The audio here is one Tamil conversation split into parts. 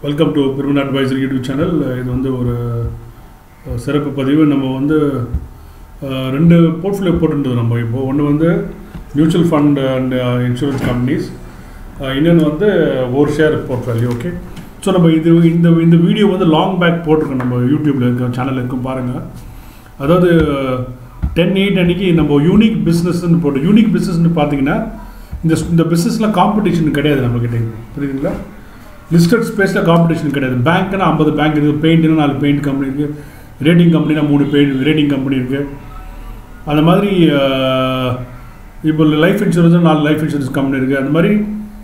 வெல்கம் டு பெருமன் அட்வைசர் யூடியூப் சேனல் இது வந்து ஒரு அஹ், சிறப்பு பதிவு நம்ம வந்து அஹ், ரெண்டு போர்ட்ஃபோலியோ போட்டுருந்தது நம்ம இப்போ ஒன்று வந்து mutual fund and insurance companies இன்னொன்று வந்து ஒரு ஷேர் போர்ட்ஃபோலியோ ஓகே ஸோ நம்ம இது இந்த இந்த வீடியோ வந்து லாங் பேக் போட்டிருக்கோம் நம்ம யூடியூப்பில் இருக்க சேனல் இருக்கும் பாருங்கள் அதாவது டென் எயிட் அன்னைக்கு நம்ம யூனிக் பிஸ்னஸ்ன்னு போட்டு யூனிக் பிஸ்னஸ்னு பார்த்தீங்கன்னா இந்த இந்த பிஸ்னஸில் காம்படிஷன் கிடையாது நம்மக்கிட்ட புரியுதுங்களா லிஸ்டட் ஸ்பேஸில் காம்படிஷன் கிடையாது பேங்க்னா ஐம்பது பேங்க் இருக்குது பெயிண்ட்னா நாலு பெயிண்ட் கம்பெனி இருக்குது ரேட்டிங் கம்பெனினா மூணு பெயிண்ட் ரேட்டிங் கம்பெனி இருக்குது அந்த மாதிரி அஹ், இப்போ லைஃப் இன்சூரன்ஸ் நாலு லைஃப் இன்சூரன்ஸ் கம்பெனி இருக்குது அந்த மாதிரி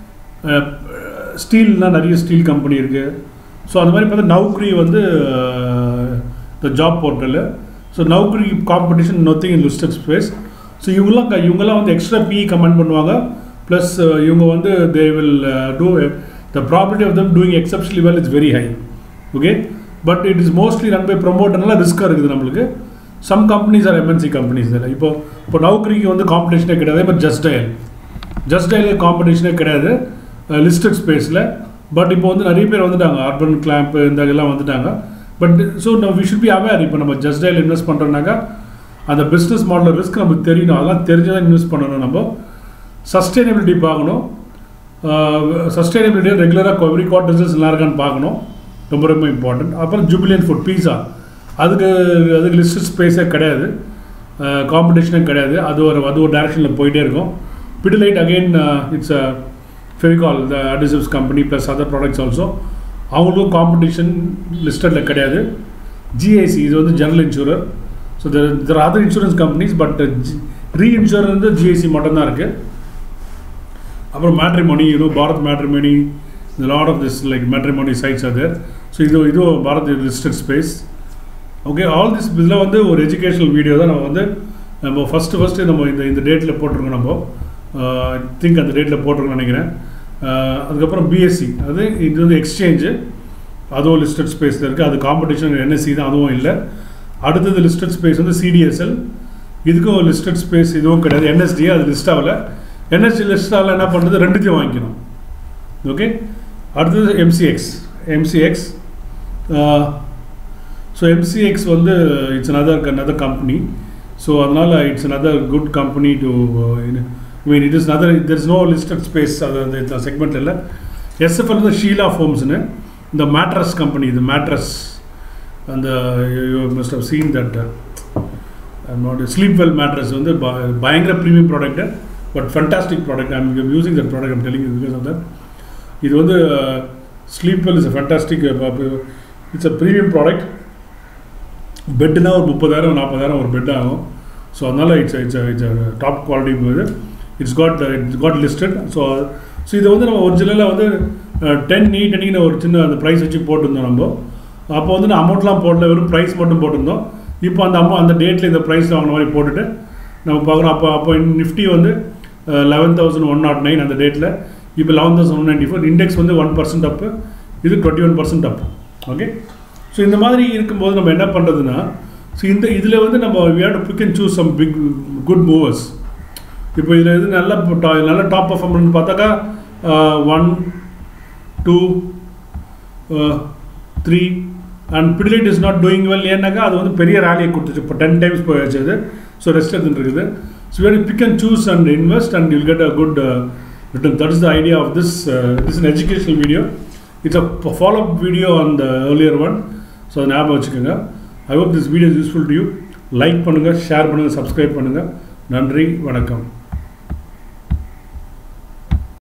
ஸ்டீல்னால் நிறைய ஸ்டீல் கம்பெனி இருக்குது ஸோ அந்த மாதிரி பார்த்தா நௌக்ரி வந்து இந்த job portal so Naukri competition nothing in listed space so இவங்கெல்லாம் க- இவங்கெல்லாம் வந்து எக்ஸ்ட்ரா பிஇ கமெண்ட் பண்ணுவாங்க ப்ளஸ் இவங்க வந்து they will do the property of them doing exceptionally well it's very high okay but it is mostly run by ப்ரொமோட்டர்னால ரிஸ்க்காக இருக்குது நம்மளுக்கு some companies are MNC companies இதில் இப்போ இப்போ நௌக்கரிக்கு வந்து காம்படிஷனே கிடையாது அதே மாதிரி ஜஸ்ட் டயல் ஜஸ்ட் டயலுக்கு காம்படிஷனே கிடையாது லிஸ்டட் ஸ்பேஸில் பட் இப்போ வந்து நிறைய பேர் வந்துட்டாங்க அர்பன் கிளாம்ப் இந்த இதெல்லாம் வந்துட்டாங்க பட் ஸோ நம்ம வி ஷுட் பி அவேர் இப்போ நம்ம ஜஸ்ட் டயல் இன்வெஸ்ட் பண்ணுறோம்னாக்கா அந்த பிஸ்னஸ் மாடல் ரிஸ்க் நமக்கு தெரியணும் அதெல்லாம் தெரிஞ்சுதான் இன்வெஸ்ட் பண்ணணும் நம்ம சஸ்டைனபிலிட்டி பார்க்கணும் சஸ்டைனபிலிட்டி ரெகுலராக எவ்ரி குவார்டர் ரிசல்ட்ஸ் நல்லா இருக்கான்னு பார்க்கணும் ரொம்ப ரொம்ப இம்பார்ட்டன்ட் அப்புறம் ஜூபிலியன் ஃபுட் பீஸா அதுக்கு அதுக்கு லிஸ்ட் ஸ்பேஸே கிடையாது காம்படிஷனே கிடையாது அது ஒரு அது ஒரு டேரக்ஷனில் போயிட்டே இருக்கும் Pidilite again it's a Fevicol the adhesives company plus other products also அவங்களுக்கும் காம்படிஷன் லிஸ்டடில் கிடையாது ஜிஐசி இது வந்து general insurer so there there other insurance companies but reinsurer வந்து ஜிஐசி மட்டும்தான் இருக்குது அப்புறம் மேட்ரிமோனி யூனோ பாரத் மேட்ரிமோனி இந்த lot of this like matrimony sites அது ஸோ இது இதுவும் Bharat listed space okay all this இதில் வந்து ஒரு எஜுகேஷனல் வீடியோ தான் நம்ம வந்து நம்ம ஃபஸ்ட்டு ஃபஸ்ட்டு நம்ம இந்த இந்த டேட்டில் போட்டிருக்கோம் நம்ம திங்க் அந்த டேட்டில் போட்டிருக்கோம்னு நினைக்கிறேன் அஹ், அதுக்கப்புறம் பிஎஸ்சி அது இது வந்து எக்ஸ்சேஞ்சு அதுவும் லிஸ்டட் ஸ்பேஸில் இருக்குது அது காம்படிஷன் என்எஸ்சி தான் அதுவும் இல்லை அடுத்தது லிஸ்டட் ஸ்பேஸ் வந்து சிடிஎஸ்எல் இதுக்கும் லிஸ்டட் ஸ்பேஸ் இதுவும் கிடையாது என்எஸ்டி அது லிஸ்ட் ஆகல என்எஸ்டி லிஸ்ட் ஆகல என்ன பண்ணுறது ரெண்டுத்தையும் வாங்கிக்கணும் ஓகே அடுத்தது எம்சிஎக்ஸ் எம்சிஎக்ஸ் ஸோ எம்சிஎக்ஸ் வந்து it's another another company so அதனால் it's another good company to mean it is another there is no listed space அது அந்த இந்த செக்மெண்ட் இல்லை எஸ்எஃப்எல் வந்து ஷீலா ஃபோம்ஸ்னு இந்த மேட்ரஸ் கம்பெனி இது மேட்ரஸ் அந்த you must have seen that not sleep well mattress வந்து ப- பயங்கர premium product but fantastic product I'm using that product I'm telling because of that இது வந்து sleep well is fantastic it's a premium product பெட்டுனா ஒரு முப்பதாயிரம் நாற்பதாயிரம் ஒரு பெட் ஆகும் ஸோ அதனால் it's it's it's top quality இது it's got it's got listed so so இது வந்து நம்ம ஒரிஜினலாக வந்து டென் நீட் அன்றைக்கி ஒரு சின்ன அந்த ப்ரைஸ் வச்சு போட்டிருந்தோம் நம்ம அப்போ வந்து நான் அமௌண்ட்லாம் போடல வெறும் ப்ரைஸ் மட்டும் போட்டிருந்தோம் இப்போ அந்த அமௌண்ட் அந்த டேட்டில் இந்த ப்ரைஸில் வாங்கின மாதிரி போட்டுட்டு நம்ம பார்க்குறோம் அப்போ அப்போ நிஃப்டி வந்து eleven thousand one nought nine அந்த டேட்டில் இப்போ eleven thousand one ninety four index வந்து ஒன் பர்சன்ட் அப்பு இது twenty one percent up okay so இந்த மாதிரி இருக்கும்போது நம்ம என்ன பண்ணுறதுன்னா ஸோ இந்த இதில் வந்து நம்ம we have to pick and choose some big good movers இப்போ இதில் எது நல்ல ta- நல்ல டாப் பர்ஃபார்மன்ஸ் பார்த்தாக்கா one two three and Pidilite is not doing well ஏன்னாக்கா அது வந்து பெரிய ரேலியை கொடுத்துச்சு இப்போ டென் டைம்ஸ் போயாச்சு அது ஸோ ரெஸ்ட் எடுத்துட்டு இருக்குது ஸோ வேறு pick and choose and invest and you'll get a good return that is the idea of this this an educational video it's a follow up video on the earlier one so அதை ஞாபகம் வச்சுக்கோங்க I hope this video useful to you like பண்ணுங்கள் ஷேர் பண்ணுங்கள் சப்ஸ்கிரைப் பண்ணுங்கள் நன்றி வணக்கம்